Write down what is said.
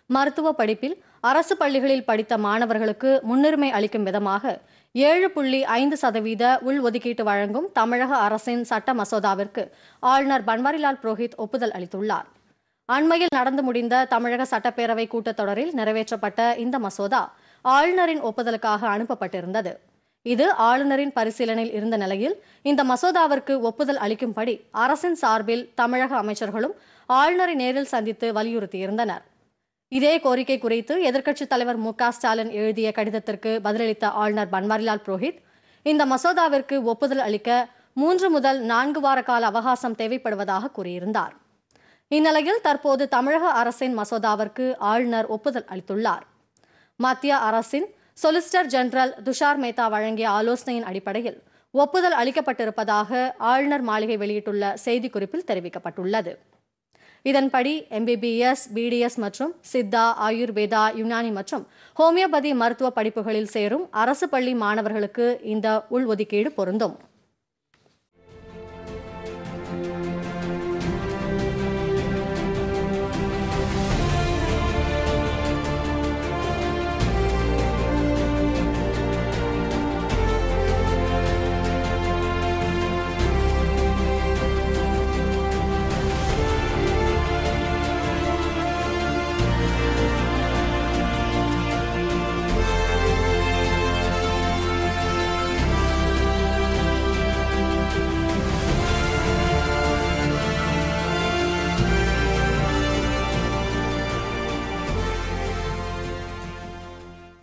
மருத்துவ படிப்பில் அரசு பள்ளிகளில் படித்த மாணவர்களுக்கு முன்னுரிமை அளிக்கும் விதமாக ஏழு புள்ளி ஐந்து சதவீத உள்ஒதுக்கீட்டு வழங்கும் தமிழக அரசின் சட்ட மசோதாவிற்கு ஆளுநர் பன்வாரிலால் புரோஹித் ஒப்புதல் அளித்துள்ளார் அண்மையில் நடந்து முடிந்த தமிழக சட்டப்பேரவை கூட்டத்தொடரில் நிறைவேற்றப்பட்ட இந்த மசோதா ஆளுநரின் ஒப்புதலுக்காக அனுப்பப்பட்டிருந்தது இது ஆளுநரின் பரிசீலனையில் இருந்த நிலையில் இந்த மசோதாவிற்கு ஒப்புதல் அளிக்கும்படி அரசின் சார்பில் தமிழக அமைச்சர்களும் ஆளுநரை நேரில் சந்தித்து வலியுறுத்தியிருந்தனர் இதே கோரிக்கை குறித்து எதிர்க்கட்சித் தலைவர் மு க ஸ்டாலின் எழுதிய கடிதத்திற்கு பதிலளித்த ஆளுநர் பன்வாரிலால் புரோஹித் இந்த மசோதாவிற்கு ஒப்புதல் அளிக்க மூன்று முதல் நான்கு வார கால அவகாசம் தேவைப்படுவதாக கூறியிருந்தார் இந்நிலையில் தற்போது தமிழக அரசின் மசோதாவிற்கு ஆளுநர் ஒப்புதல் அளித்துள்ளார் மத்திய அரசின் சொலிசிட்டர் ஜெனரல் துஷார் மேத்தா வழங்கிய ஆலோசனையின் அடிப்படையில் ஒப்புதல் அளிக்கப்பட்டிருப்பதாக ஆளுநர் மாளிகை வெளியிட்டுள்ள செய்திக்குறிப்பில் தெரிவிக்கப்பட்டுள்ளது இதன்படி எம்பிபிஎஸ் பிடிஎஸ் மற்றும் சித்தா ஆயுர்வேதா யுனானி மற்றும் ஹோமியோபதி மருத்துவ படிப்புகளில் சேரும் அரசு பள்ளி மாணவர்களுக்கு இந்த உள்ஒதுக்கீடு பொருந்தும்